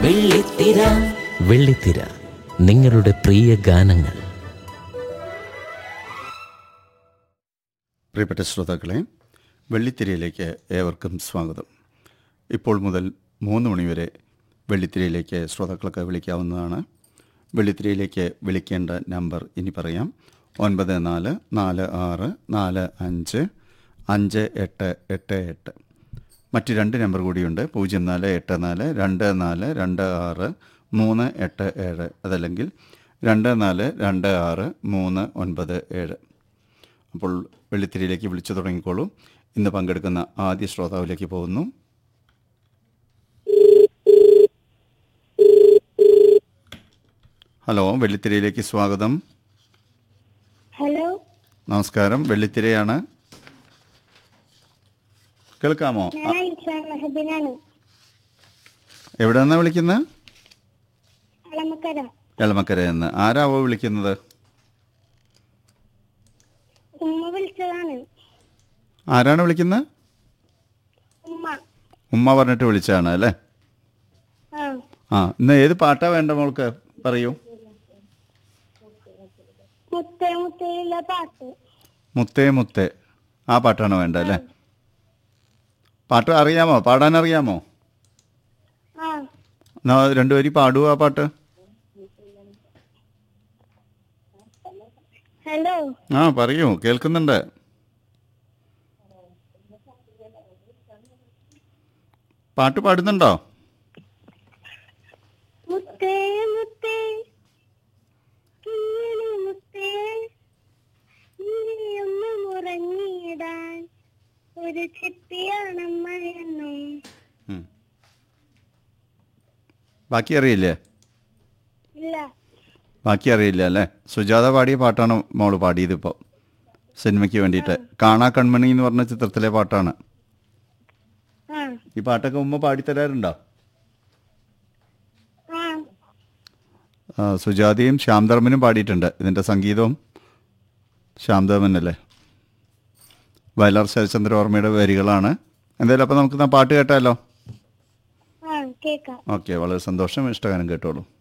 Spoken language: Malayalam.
വെള്ളിത്തിര വെള്ളിത്തിര നിങ്ങളുടെ പ്രിയ ഗാനങ്ങൾ പ്രിയപ്പെട്ട ശ്രോതാക്കളെ വെള്ളിത്തിരയിലേക്ക് ഏവർക്കും സ്വാഗതം ഇപ്പോൾ മുതൽ മൂന്ന് മണിവരെ വെള്ളിത്തിരയിലേക്ക് ശ്രോതാക്കൾക്ക് വിളിക്കാവുന്നതാണ് വെള്ളിത്തിരയിലേക്ക് വിളിക്കേണ്ട നമ്പർ ഇനി പറയാം ഒൻപത് നാല് നാല് ആറ് നാല് അഞ്ച് അഞ്ച് എട്ട് എട്ട് എട്ട് മറ്റ് രണ്ട് നമ്പർ കൂടിയുണ്ട് പൂജ്യം നാല് എട്ട് നാല് രണ്ട് നാല് രണ്ട് ആറ് മൂന്ന് എട്ട് ഏഴ് അതല്ലെങ്കിൽ രണ്ട് നാല് രണ്ട് ആറ് മൂന്ന് ഒൻപത് ഏഴ് അപ്പോൾ വെള്ളിത്തിരിയിലേക്ക് വിളിച്ചു തുടങ്ങിക്കോളൂ ഇന്ന് പങ്കെടുക്കുന്ന ആദ്യ ശ്രോതാവിലേക്ക് പോകുന്നു ഹലോ വെള്ളിത്തിരയിലേക്ക് സ്വാഗതം ഹലോ നമസ്കാരം വെള്ളിത്തിരയാണ് കേൾക്കാമോ ഞാൻ ഐഷ മെഹബിനാണ് എവിടെ നിന്നാണ് വിളിക്കുന്നത് അളമക്കര എളമക്കര എന്ന് ആരാവോ വിളിക്കുന്നത് ഉമ്മ വിളിച്ചതാണ് ആരാണ് വിളിക്കുന്നത് ഉമ്മ ഉമ്മ പറഞ്ഞിട്ട് വിളിച്ചതാണ് അല്ലേ ആ ആ ഇന്ന് ഏത് പാട്ടാ വേണ്ട മോൾക്ക് പറയൂ മുത്തേ മുത്തയിലെ പാട്ട് മുത്തേ മുത്തേ ആ പാട്ടാണ് വേണ്ട അല്ലേ പാട്ട് അറിയാമോ പാടാൻ അറിയാമോ ആ എന്നാ രണ്ടുപേരും പാടുവോ ആ പാട്ട് ഹലോ ആ പറയൂ കേൾക്കുന്നുണ്ട് പാട്ട് പാടുന്നുണ്ടോ മുത്തേ മുത്തേ കിങ്ങിണി മുത്തേ നീയൊന്ന് മുറങ്ങിയിടാൻ ഒരു ചിപ്പിയാണമ്മയെന്നും ഉം. ബാക്കി അറിയില്ലേ ഇല്ല ബാക്കി അറിയില്ല അല്ലേ സുജാത പാടിയ പാട്ടാണ് മോള് പാടിയത് ഇപ്പോൾ സിനിമയ്ക്ക് വേണ്ടിയിട്ട് കാണാ കൺമണി എന്ന് പറഞ്ഞ ചിത്രത്തിലെ പാട്ടാണ് ആ ഈ പാട്ടൊക്കെ ഉമ്മ പാടിത്തരാറുണ്ടോ ആ ആ, സുജാതയും ശ്യാംധർമ്മനും പാടിയിട്ടുണ്ട് ഇതിൻ്റെ സംഗീതവും ശ്യാംധർമ്മൻ അല്ലേ വയലാർ ശരചന്ദ്രവർമ്മയുടെ വരികളാണ് എന്തായാലും അപ്പോൾ നമുക്ക് ആ പാട്ട് കേട്ടാലോ ആ കേക്കാം ഓക്കെ വളരെ സന്തോഷം ഇഷ്ടഗാനം കേട്ടോളൂ